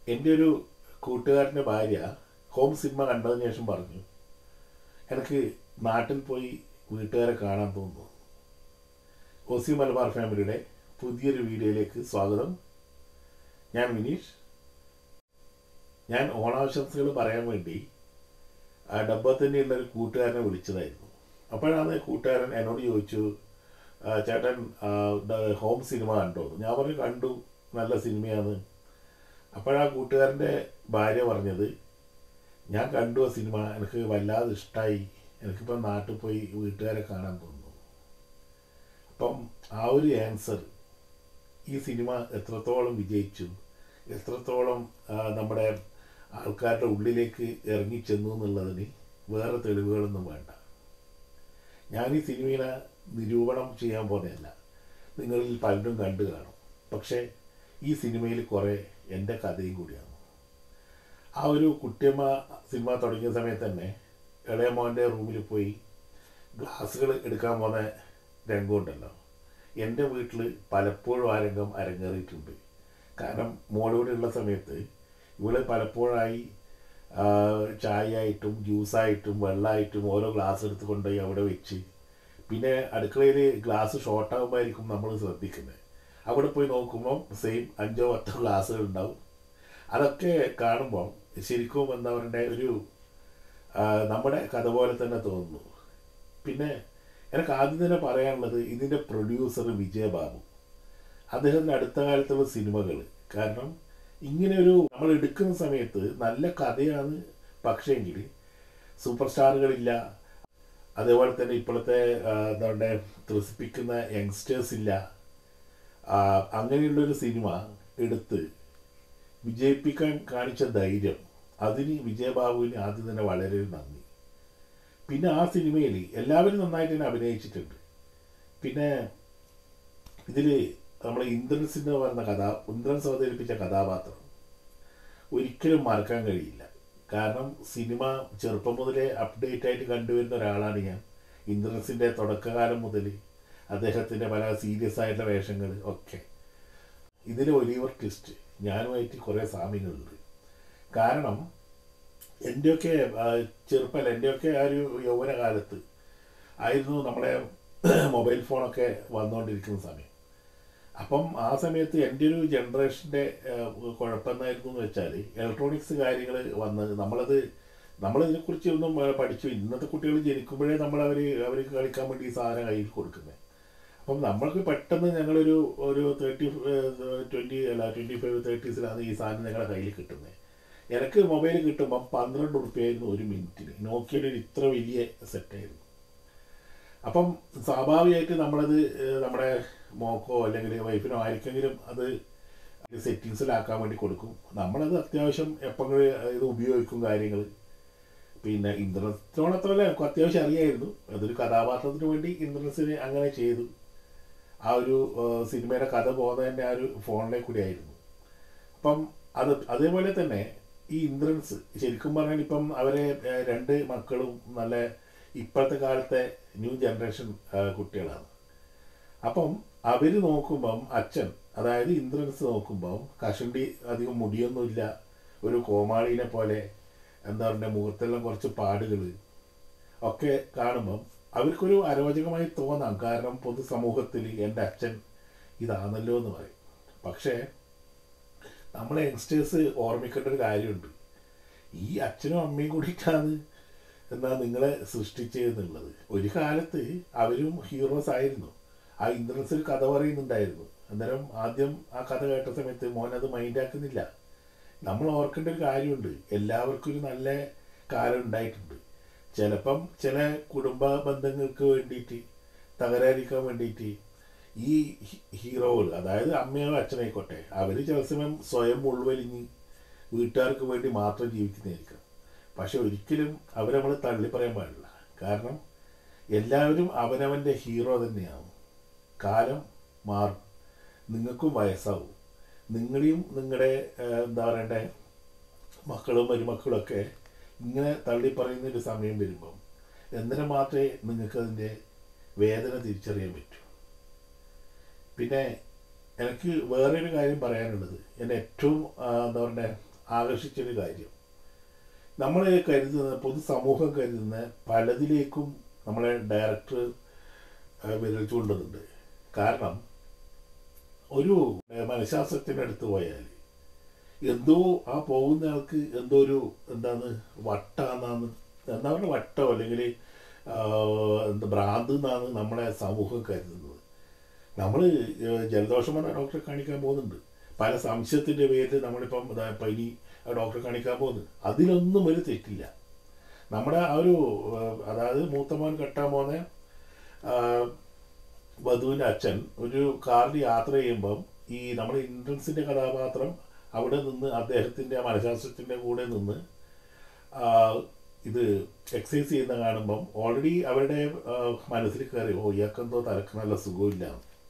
എൻ്റെ ഒരു കൂട്ടുകാരൻ്റെ ഭാര്യ ഹോം സിനിമ കണ്ടതിന് ശേഷം പറഞ്ഞു എനിക്ക് നാട്ടിൽ പോയി വീട്ടുകാരെ കാണാൻ തോന്നുന്നു ഒസി മലബാർ ഫാമിലിയുടെ പുതിയൊരു വീഡിയോയിലേക്ക് സ്വാഗതം ഞാൻ വിനീഷ് ഞാൻ ഓണാശംസകൾ പറയാൻ വേണ്ടി ആ ഡബ്ബ തന്നെയുള്ള ഒരു കൂട്ടുകാരനെ വിളിച്ചതായിരുന്നു അപ്പോഴാണ് കൂട്ടുകാരൻ എന്നോട് ചോദിച്ചു "ആ, ചേട്ടൻ ആ, ദ- ഹോം സിനിമ കണ്ടോ ഞാൻ പറഞ്ഞു കണ്ടു നല്ല സിനിമയാണ് അപ്പോഴാ കൂട്ടുകാരൻ്റെ ഭാര്യ പറഞ്ഞത് ഞാൻ കണ്ടു ആ സിനിമ എനിക്ക് വല്ലാതെ ഇഷ്ടമായി എനിക്കിപ്പം നാട്ടിൽ പോയി വീട്ടുകാരെ കാണാൻ തോന്നുന്നു അപ്പം ആ ഒരു ആൻസർ ഈ സിനിമ എത്രത്തോളം വിജയിച്ചു എത്രത്തോളം ആ, നമ്മുടെ ആൾക്കാരുടെ ഉള്ളിലേക്ക് ഇറങ്ങിച്ചെന്നു എന്നുള്ളതിന് വേറെ തെളിവുകളൊന്നും വേണ്ട ഞാൻ ഈ സിനിമയെ നിരൂപണം ചെയ്യാൻ പോകുന്നതല്ല നിങ്ങളിൽ പലരും കണ്ടു കാണും പക്ഷേ ഈ സിനിമയിൽ കുറേ എൻ്റെ കഥയും കൂടിയാണ് ആ ഒരു കുട്ടിയമ്മ സിനിമ തുടങ്ങിയ സമയത്ത് തന്നെ ഇളയമോൻ്റെ റൂമിൽ പോയി ഗ്ലാസ്സുകൾ എടുക്കാൻ പോകുന്ന രംഗമുണ്ടല്ലോ എൻ്റെ വീട്ടിൽ പലപ്പോഴും ആ രംഗം അരങ്ങേറിയിട്ടുണ്ട് കാരണം മോളൂടെ ഉള്ള സമയത്ത് ഇവള് പലപ്പോഴായി ആ, ചായയായിട്ടും ജ്യൂസായിട്ടും വെള്ളമായിട്ടും ഓരോ ഗ്ലാസ് എടുത്ത് കൊണ്ടുപോയി അവിടെ വെച്ച് പിന്നെ അടുക്കളയിൽ ഗ്ലാസ് ഷോർട്ടാകുമ്പോഴായിരിക്കും നമ്മൾ ശ്രദ്ധിക്കുന്നത് അവിടെ പോയി നോക്കുമ്പോൾ സെയിം അഞ്ചോ പത്തോ ഗ്ലാസ്സുകൾ ഉണ്ടാവും അതൊക്കെ കാണുമ്പോൾ ശരിക്കും എന്താ പറയണ്ടേ ഒരു ആ, നമ്മുടെ കഥ പോലെ തന്നെ തോന്നുന്നു പിന്നെ എനിക്ക് ആദ്യം തന്നെ പറയാനുള്ളത് ഇതിൻ്റെ പ്രൊഡ്യൂസർ വിജയബാബു അദ്ദേഹത്തിൻ്റെ അടുത്ത കാലത്തുള്ള സിനിമകൾ കാരണം ഇങ്ങനെ ഒരു നമ്മൾ എടുക്കുന്ന സമയത്ത് നല്ല കഥയാണ് പക്ഷേങ്കിൽ സൂപ്പർ സ്റ്റാറുകളില്ല അതേപോലെ തന്നെ ഇപ്പോഴത്തെ ആ, എന്താ പറയുക ത്രസിപ്പിക്കുന്ന യങ്സ്റ്റേഴ്സ് ഇല്ല ആ, അങ്ങനെയുള്ളൊരു സിനിമ എടുത്ത് വിജയിപ്പിക്കാൻ കാണിച്ച ധൈര്യം അതിന് വിജയബാബുവിന് ആദ്യം തന്നെ വളരെ നന്ദി പിന്നെ ആ സിനിമയിൽ എല്ലാവരും നന്നായിട്ട് തന്നെ അഭിനയിച്ചിട്ടുണ്ട് പിന്നെ ഇതിൽ നമ്മൾ ഇന്ദ്രൻസ് എന്ന് പറയുന്ന കഥ ഇന്ദ്രൻസ് അവതരിപ്പിച്ച കഥാപാത്രം ഒരിക്കലും മറക്കാൻ കഴിയില്ല കാരണം സിനിമ ചെറുപ്പം മുതലേ അപ്ഡേറ്റ് ആയിട്ട് കണ്ടുവരുന്ന ഒരാളാണ് ഞാൻ ഇന്ദ്രൻസിൻ്റെ തുടക്കകാലം മുതൽ അദ്ദേഹത്തിൻ്റെ പല സീരിയസ് ആയിട്ടുള്ള വേഷങ്ങൾ ഒക്കെ ഇതിൽ ഒലിവർ ട്വിസ്റ്റ് ഞാനുമായിട്ട് കുറേ സാമ്യങ്ങളുണ്ട് കാരണം എൻ്റെയൊക്കെ ആ, ചെറുപ്പമല്ല എൻ്റെയൊക്കെ ആ ഒരു യൗവന കാലത്ത് ആയിരുന്നു നമ്മുടെ മൊബൈൽ ഫോണൊക്കെ വന്നുകൊണ്ടിരിക്കുന്ന സമയം അപ്പം ആ സമയത്ത് എൻ്റെ ഒരു ജനറേഷൻ്റെ കുഴപ്പമെന്നായിരുന്നു എന്ന് വെച്ചാൽ ഇലക്ട്രോണിക്സ് കാര്യങ്ങൾ വന്നത് നമ്മളത് നമ്മളിതിനെക്കുറിച്ച് ഒന്നും ആ, പഠിച്ചു ഇന്നത്തെ കുട്ടികൾ ജനിക്കുമ്പോഴേ നമ്മൾ അവർ അവർക്ക് കളിക്കാൻ വേണ്ടി ഈ സാധനം കയ്യിൽ കൊടുക്കുന്നത് അപ്പം നമ്മൾക്ക് പെട്ടെന്ന് ഞങ്ങളൊരു ഒരു തേർട്ടി ട്വൻറ്റി അല്ല ട്വൻറ്റി ഫൈവ് തേർട്ടീസിലാണ് ഈ സാധനം ഞങ്ങളുടെ കയ്യിൽ കിട്ടുന്നത് എനിക്ക് മൊബൈൽ കിട്ടുമ്പം പന്ത്രണ്ട് ഉറുപ്പ്യായിരുന്നു ഒരു മിനിറ്റിന് നോക്കിയുടെ ഒരു ഇത്ര വലിയ സെറ്റായിരുന്നു അപ്പം സ്വാഭാവികമായിട്ട് നമ്മളത് ഏഹ്, നമ്മുടെ മോക്കോ അല്ലെങ്കിൽ വൈഫിനോ ആർക്കെങ്കിലും അത് സെറ്റിങ്സിലാക്കാൻ വേണ്ടി കൊടുക്കും നമ്മളത് അത്യാവശ്യം എപ്പോഴും ഇത് ഉപയോഗിക്കും കാര്യങ്ങൾ പിന്നെ ഇന്ദ്രനസിനോട് അത്രയല്ല എനിക്ക് അത്യാവശ്യം അറിയായിരുന്നു അതൊരു കഥാപാത്രത്തിന് വേണ്ടി ഇന്ദ്രനസിന് അങ്ങനെ ചെയ്തു ആ ഒരു ഏഹ്, സിനിമയുടെ കഥ പോകുന്നതിൻ്റെ ആ ഒരു ഫോണിലെ കൂടി ആയിരുന്നു അപ്പം അത് അതേപോലെ തന്നെ ഈ ഇന്ദ്രൻസ് ശരിക്കും പറഞ്ഞാൽ ഇപ്പം അവരെ ഏഹ്, രണ്ട് മക്കളും നല്ല ഇപ്പോഴത്തെ കാലത്തെ ന്യൂ ജനറേഷൻ ഏഹ്, കുട്ടികളാണ് അപ്പം അവർ നോക്കുമ്പം അച്ഛൻ അതായത് ഇന്ദ്രൻസ് നോക്കുമ്പം കഷണ്ടി അധികം മുടിയൊന്നുമില്ല ഒരു കോമാളിനെ പോലെ എന്താ പറയുക മുഖത്തെല്ലാം കുറച്ച് പാടുകൾ ഒക്കെ കാണുമ്പം അവർക്കൊരു അരോചകമായി തോന്നാം കാരണം പൊതുസമൂഹത്തിൽ എൻ്റെ അച്ഛൻ ഇതാണല്ലോ എന്ന് പറയും പക്ഷേ നമ്മളെ യങ്സ്റ്റേഴ്സ് ഓർമ്മിക്കേണ്ട ഒരു കാര്യമുണ്ട് ഈ അച്ഛനും അമ്മയും കൂടിയിട്ടാണ് എന്താ നിങ്ങളെ സൃഷ്ടിച്ചതെന്നുള്ളത് ഒരു കാലത്ത് അവരും ഹീറോസ് ആയിരുന്നു ആ ഇന്ദ്രൻസിൽ കഥ പറയുന്നുണ്ടായിരുന്നു അന്നേരം ആദ്യം ആ കഥ കേട്ട സമയത്ത് മോൻ അത് മൈൻഡാക്കുന്നില്ല നമ്മൾ ഓർക്കേണ്ട ഒരു കാര്യമുണ്ട് എല്ലാവർക്കും ഒരു നല്ല കാലം ഉണ്ടായിട്ടുണ്ട് ചിലപ്പം ചില കുടുംബ ബന്ധങ്ങൾക്ക് വേണ്ടിയിട്ട് തകരാതിരിക്കാൻ വേണ്ടിയിട്ട് ഈ ഹി- ഹീറോകൾ അതായത് അമ്മയോ അച്ഛനായിക്കോട്ടെ അവർ ചില സമയം സ്വയം ഉൾവലിഞ്ഞ് വീട്ടുകാർക്ക് വേണ്ടി മാത്രം ജീവിക്കുന്നതായിരിക്കും പക്ഷെ ഒരിക്കലും അവരെ നമ്മൾ തള്ളി പറയാൻ പാടില്ല കാരണം എല്ലാവരും അവനവൻ്റെ ഹീറോ തന്നെയാണ് കാലം മാറും നിങ്ങൾക്കും വയസ്സാവും നിങ്ങളെയും നിങ്ങളുടെ ഏഹ്, എന്താ പറയണ്ടേ മക്കളും മരുമക്കളൊക്കെ ഇങ്ങനെ തള്ളി പറയുന്ന ഒരു സമയം വരുമ്പം എന്നിട്ട് മാത്രമേ നിങ്ങൾക്കതിൻ്റെ വേദന തിരിച്ചറിയാൻ പറ്റൂ പിന്നെ എനിക്ക് വേറൊരു കാര്യം പറയാനുള്ളത് എൻ്റെ ഏറ്റവും ആ, എന്താ പറയുക ആകർഷിച്ചൊരു കാര്യം നമ്മൾ കരുതുന്ന പൊതുസമൂഹം കരുതുന്ന പലതിലേക്കും നമ്മളെ ഡയറക്ടർ വിരൽ ചൂണ്ടുന്നുണ്ട് കാരണം ഒരു മനഃശാസ്ത്രത്തിൻ്റെ അടുത്ത് പോയാൽ എന്തോ ആ പോകുന്ന ആൾക്ക് എന്തോ ഒരു എന്താണ് വട്ടാന്നാന്ന് എന്താ പറയുക വട്ടോ അല്ലെങ്കിൽ എന്താ ഭ്രാന്ത് എന്നാണ് നമ്മളെ സമൂഹം കരുതുന്നത് നമ്മൾ ജലദോഷം വന്ന ഡോക്ടറെ കാണിക്കാൻ പോകുന്നുണ്ട് പല സംശയത്തിൻ്റെ പേരിൽ നമ്മളിപ്പം ഇതാ പനി ഡോക്ടറെ കാണിക്കാൻ പോകുന്നത് അതിലൊന്നും ഒരു തെറ്റില്ല നമ്മുടെ ആ ഒരു അതായത് മൂത്തമോൻ കെട്ടാൻ പോകുന്ന വധുവിൻ്റെ അച്ഛൻ ഒരു കാറിൽ യാത്ര ചെയ്യുമ്പം ഈ നമ്മുടെ ഇൻട്രൻസിൻ്റെ കഥാപാത്രം അവിടെ നിന്ന് അദ്ദേഹത്തിൻ്റെ മനഃശാസ്ത്രത്തിൻ്റെ കൂടെ നിന്ന് ഇത് എക്സസൈസ് ചെയ്യുന്ന കാണുമ്പം ഓൾറെഡി അവരുടെ മനസ്സിൽ കയറി ഓ ഇയാൾക്കെന്തോ തലക്ക് നല്ല സുഖമില്ല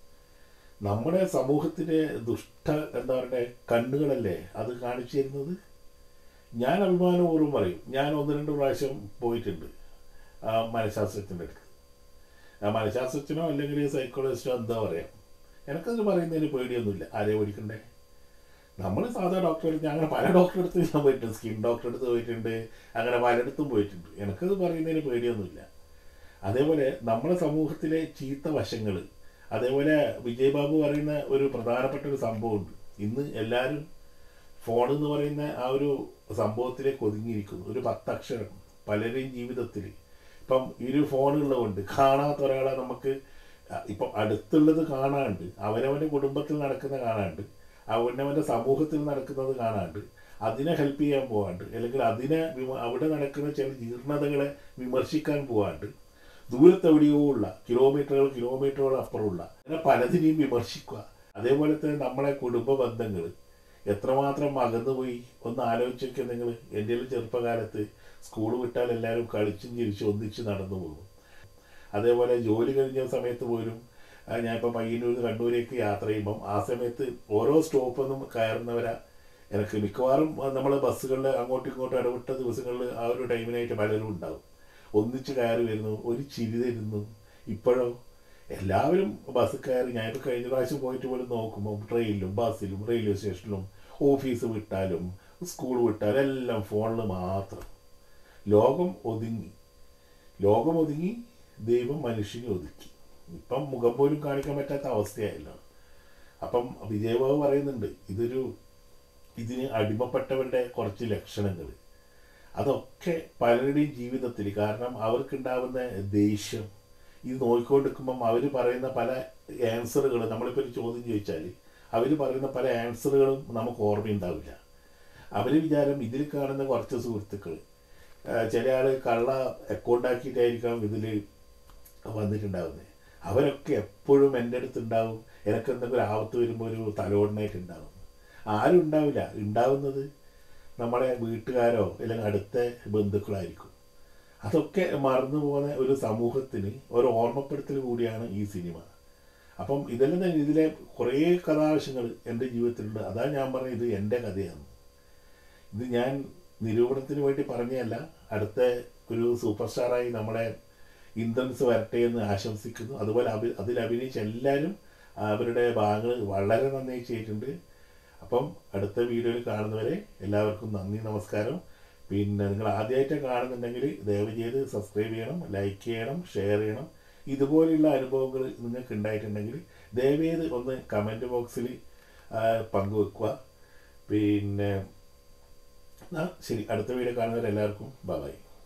നമ്മുടെ സമൂഹത്തിലെ ദുഷ്ട എന്താ പറയുക കണ്ണുകളല്ലേ അത് കാണിച്ചു തരുന്നത് ഞാൻ അഭിമാനപൂർവ്വം പറയും ഞാൻ ഒന്ന് രണ്ട് പ്രാവശ്യം പോയിട്ടുണ്ട് ആ മനഃശാസ്ത്രത്തിൻ്റെ അടുത്ത് ആ മനഃശാസ്ത്രത്തിനോ അല്ലെങ്കിൽ സൈക്കോളജിസ്റ്റോ എന്താ പറയാം എനിക്കത് പറയുന്നതിന് പേടിയൊന്നുമില്ല ആരെ പേടിക്കണ്ടേ നമ്മൾ സാധാ ഡോക്ടറെ അടുത്ത് അങ്ങനെ പല ഡോക്ടറെ അടുത്ത് ഞാൻ പോയിട്ടുണ്ട് സ്കിൻ ഡോക്ടറെ അടുത്ത് പോയിട്ടുണ്ട് അങ്ങനെ പലയിടത്തും പോയിട്ടുണ്ട് എനിക്കത് പറയുന്നതിന് പേടിയൊന്നുമില്ല അതേപോലെ നമ്മുടെ സമൂഹത്തിലെ ചീത്ത വശങ്ങൾ അതേപോലെ വിജയ് ബാബു പറയുന്ന ഒരു പ്രധാനപ്പെട്ട ഒരു സംഭവമുണ്ട് ഇന്ന് എല്ലാവരും ഫോൺ എന്ന് പറയുന്ന ആ ഒരു സംഭവത്തിലേക്ക് ഒതുങ്ങിയിരിക്കുന്നു ഒരു പത്തക്ഷരം പലരുടെയും ജീവിതത്തിൽ ഇപ്പം ഈ ഒരു ഫോണുള്ളതുകൊണ്ട് കാണാത്ത ഒരാളെ നമുക്ക് ഇപ്പം അടുത്തുള്ളത് കാണാണ്ട് അവനവൻ്റെ കുടുംബത്തിൽ നടക്കുന്ന കാണാണ്ട് അവനവൻ്റെ സമൂഹത്തിൽ നടക്കുന്നത് കാണാണ്ട് അതിനെ ഹെൽപ്പ് ചെയ്യാൻ പോകാണ്ട് അല്ലെങ്കിൽ അതിനെ അവിടെ നടക്കുന്ന ചില ജീർണതകളെ വിമർശിക്കാൻ പോകാണ്ട് ദൂരത്തെവിടെയോ ഉള്ള കിലോമീറ്ററുകൾ കിലോമീറ്ററുകൾ അപ്പുറമുള്ള അങ്ങനെ പലതിനെയും വിമർശിക്കുക അതേപോലെ തന്നെ നമ്മളെ കുടുംബ ബന്ധങ്ങൾ എത്രമാത്രം അകന്നുപോയി ഒന്ന് ആലോചിച്ചൊക്കെ നിങ്ങൾ എൻ്റെ ചെറുപ്പകാലത്ത് സ്കൂൾ വിട്ടാൽ എല്ലാവരും കളിച്ചും ചിരിച്ചും ഒന്നിച്ച് നടന്നു പോകും അതേപോലെ ജോലി കഴിഞ്ഞ സമയത്ത് പോലും ഞാനിപ്പോൾ പയ്യന്നൂർ കണ്ണൂരേക്ക് യാത്ര ചെയ്യുമ്പം ആ സമയത്ത് ഓരോ സ്റ്റോപ്പൊന്നും കയറുന്നവരാ എനിക്ക് മിക്കവാറും നമ്മൾ ബസ്സുകളിൽ അങ്ങോട്ടും ഇങ്ങോട്ടും ഇടവിട്ട ദിവസങ്ങളിൽ ആ ഒരു ടൈമിനായിട്ട് പലരും ഉണ്ടാവും ഒന്നിച്ച് കയറി വരുന്നു ഒരു ചിരി തരുന്നു ഇപ്പോഴോ എല്ലാവരും ബസ് കയറി ഞാനിപ്പോൾ കഴിഞ്ഞ പ്രാവശ്യം പോയിട്ട് പോലും നോക്കുമ്പോൾ ട്രെയിനിലും ബസ്സിലും റെയിൽവേ സ്റ്റേഷനിലും ഓഫീസ് വിട്ടാലും സ്കൂൾ വിട്ടാലും എല്ലാം ഫോണിൽ മാത്രം ലോകം ഒതുങ്ങി ലോകം ഒതുങ്ങി ദൈവം മനുഷ്യനെ ഒതുക്കി ഇപ്പം മുഖം പോലും കാണിക്കാൻ പറ്റാത്ത അവസ്ഥയായല്ലോ അപ്പം വിജയബാബു പറയുന്നുണ്ട് ഇതൊരു ഇതിന് അടിമപ്പെട്ടവരുടെ കുറച്ച് ലക്ഷണങ്ങൾ അതൊക്കെ പലരുടെയും ജീവിതത്തിൽ കാരണം അവർക്കുണ്ടാവുന്ന ദേഷ്യം ഇത് നോക്കിക്കൊണ്ടിരിക്കുമ്പം അവർ പറയുന്ന പല ആൻസറുകൾ നമ്മളിപ്പോൾ ഒരു ചോദ്യം ചോദിച്ചാൽ അവർ പറയുന്ന പല ആൻസറുകളും നമുക്ക് ഓർമ്മയുണ്ടാവില്ല അവർ വിചാരം ഇതിൽ കാണുന്ന കുറച്ച് സുഹൃത്തുക്കൾ ചില ആൾ കള്ള അക്കൗണ്ട് ആക്കിയിട്ടായിരിക്കാം ഇതിൽ വന്നിട്ടുണ്ടാവുന്നത് അവരൊക്കെ എപ്പോഴും എൻ്റെ അടുത്ത് ഉണ്ടാവും എനിക്ക് എന്തെങ്കിലും ആപത്ത് വരുമ്പോൾ ഒരു തലോടനായിട്ട് ഉണ്ടാവും ആരും ഉണ്ടാവില്ല ഉണ്ടാവുന്നത് നമ്മുടെ വീട്ടുകാരോ അല്ലെങ്കിൽ അടുത്ത ബന്ധുക്കളായിരിക്കും അതൊക്കെ മറന്നു പോകുന്ന ഒരു സമൂഹത്തിന് ഒരു ഓർമ്മപ്പെടുത്തൽ കൂടിയാണ് ഈ സിനിമ അപ്പം ഇതെല്ലാം തന്നെ ഇതിലെ കുറേ കഥാവശ്യങ്ങൾ എൻ്റെ ജീവിതത്തിലുണ്ട് അതാണ് ഞാൻ പറഞ്ഞത് ഇത് എൻ്റെ കഥയാണ് ഇത് ഞാൻ നിരൂപണത്തിന് വേണ്ടി പറഞ്ഞതല്ല അടുത്ത ഒരു സൂപ്പർ സ്റ്റാറായി നമ്മുടെ ഇന്ദ്രൻസ് വരട്ടെ എന്ന് ആശംസിക്കുന്നു അതുപോലെ അഭി അതിൽ അഭിനയിച്ച എല്ലാവരും അവരുടെ ഭാഗങ്ങൾ വളരെ നന്നായി ചെയ്തിട്ടുണ്ട് അപ്പം അടുത്ത വീഡിയോയിൽ കാണുന്നവരെ എല്ലാവർക്കും നന്ദി നമസ്കാരം പിന്നെ നിങ്ങൾ ആദ്യമായിട്ട് കാണുന്നുണ്ടെങ്കിൽ ദയവ് ചെയ്ത് സബ്സ്ക്രൈബ് ചെയ്യണം ലൈക്ക് ചെയ്യണം ഷെയർ ചെയ്യണം ഇതുപോലെയുള്ള അനുഭവങ്ങൾ നിങ്ങൾക്ക് ഉണ്ടായിട്ടുണ്ടെങ്കിൽ ദയവേത് ഒന്ന് കമൻറ്റ് ബോക്സിൽ പങ്കുവെക്കുക പിന്നെ ശരി അടുത്ത വീഡിയോ കാണുന്നവരെല്ലാവർക്കും ബൈ